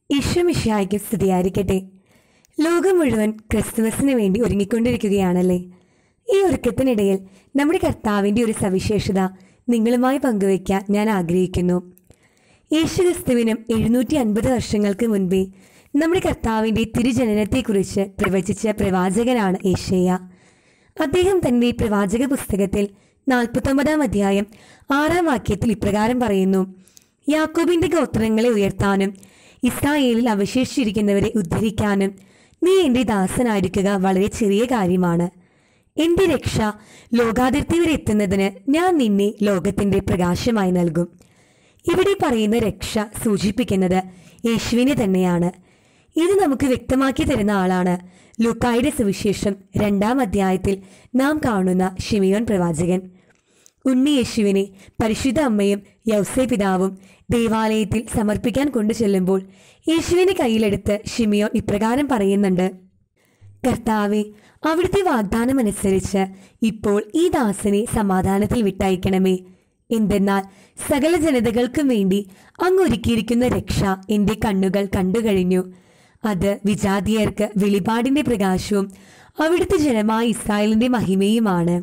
ഈശ്വമിഷായ്ക്ക് സ്തുതിയായിരിക്കട്ടെ ലോകം മുഴുവൻ ക്രിസ്തുമസിന് വേണ്ടി ഒരുങ്ങിക്കൊണ്ടിരിക്കുകയാണല്ലേ ഈ ഒരുക്കത്തിനിടയിൽ നമ്മുടെ കർത്താവിൻ്റെ ഒരു സവിശേഷത നിങ്ങളുമായി പങ്കുവയ്ക്കാൻ ഞാൻ ആഗ്രഹിക്കുന്നു യേശു ക്രിസ്തുവിനും എഴുന്നൂറ്റി അൻപത് വർഷങ്ങൾക്ക് മുൻപേ നമ്മുടെ കർത്താവിൻ്റെ തിരുജനനത്തെക്കുറിച്ച് പ്രവചിച്ച പ്രവാചകനാണ് ഏഷ്യ അദ്ദേഹം തന്റെ പ്രവാചക പുസ്തകത്തിൽ നാൽപ്പത്തൊമ്പതാം അധ്യായം ആറാം വാക്യത്തിൽ ഇപ്രകാരം പറയുന്നു യാക്കോബിന്റെ ഗോത്രങ്ങളെ ഉയർത്താനും ഇസ്രായേലിൽ അവശേഷിച്ചിരിക്കുന്നവരെ ഉദ്ധരിക്കാനും നീ എന്റെ ദാസനായിരിക്കുക വളരെ ചെറിയ കാര്യമാണ് എന്റെ രക്ഷ ലോകാതിർത്തി വരെ എത്തുന്നതിന് ഞാൻ നിന്നെ ലോകത്തിന്റെ പ്രകാശമായി നൽകും ഇവിടെ പറയുന്ന രക്ഷ സൂചിപ്പിക്കുന്നത് യേശുവിനെ തന്നെയാണ് ഇത് നമുക്ക് വ്യക്തമാക്കി തരുന്ന ആളാണ് ലൂക്കായുടെ സുവിശേഷം രണ്ടാം അധ്യായത്തിൽ നാം കാണുന്ന ഷിമിയോൻ പ്രവാചകൻ ഉണ്ണി യേശുവിനെ പരിശുദ്ധ അമ്മയും യൗസേ പിതാവും ദേവാലയത്തിൽ സമർപ്പിക്കാൻ കൊണ്ടു ചെല്ലുമ്പോൾ യേശുവിനെ കയ്യിലെടുത്ത് ഷിമിയോൻ ഇപ്രകാരം പറയുന്നുണ്ട് കർത്താവെ അവിടുത്തെ വാഗ്ദാനം അനുസരിച്ച് ഇപ്പോൾ ഈ ദാസനെ സമാധാനത്തിൽ വിട്ടയക്കണമേ എന്തെന്നാൽ സകല ജനതകൾക്കും വേണ്ടി അങ്ങ് ഒരുക്കിയിരിക്കുന്ന രക്ഷ എന്റെ കണ്ണുകൾ കണ്ടു കഴിഞ്ഞു അത് വിജാതിയർക്ക് വെളിപാടിന്റെ പ്രകാശവും അവിടുത്തെ ജനമായ ഇസ്രായേലിന്റെ മഹിമയുമാണ്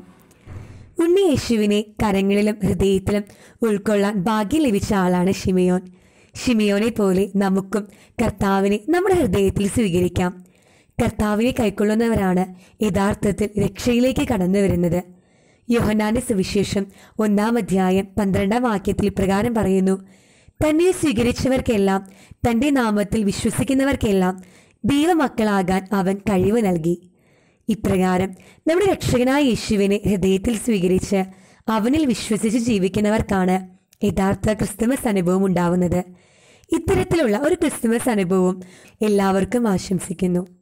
ഉണ്ണി യേശുവിനെ കരങ്ങളിലും ഹൃദയത്തിലും ഉൾക്കൊള്ളാൻ ഭാഗ്യം ലഭിച്ച ആളാണ് ഷിമിയോൻ ഷിമിയോനെ പോലെ നമുക്കും കർത്താവിനെ നമ്മുടെ ഹൃദയത്തിൽ സ്വീകരിക്കാം കർത്താവിനെ കൈക്കൊള്ളുന്നവരാണ് യഥാർത്ഥത്തിൽ രക്ഷയിലേക്ക് കടന്നു വരുന്നത് യോഹന്നാന്റെ സുവിശേഷം ഒന്നാം അധ്യായം പന്ത്രണ്ടാം വാക്യത്തിൽ ഇപ്രകാരം പറയുന്നു തന്നെ സ്വീകരിച്ചവർക്കെല്ലാം തന്റെ നാമത്തിൽ വിശ്വസിക്കുന്നവർക്കെല്ലാം ദൈവമക്കളാകാൻ അവൻ കഴിവ് നൽകി ഇപ്രകാരം നമ്മുടെ രക്ഷകനായ യേശുവിനെ ഹൃദയത്തിൽ സ്വീകരിച്ച് അവനിൽ വിശ്വസിച്ച് ജീവിക്കുന്നവർക്കാണ് യഥാർത്ഥ ക്രിസ്തുമസ് അനുഭവം ഉണ്ടാവുന്നത് ഇത്തരത്തിലുള്ള ഒരു ക്രിസ്തുമസ് അനുഭവം എല്ലാവർക്കും ആശംസിക്കുന്നു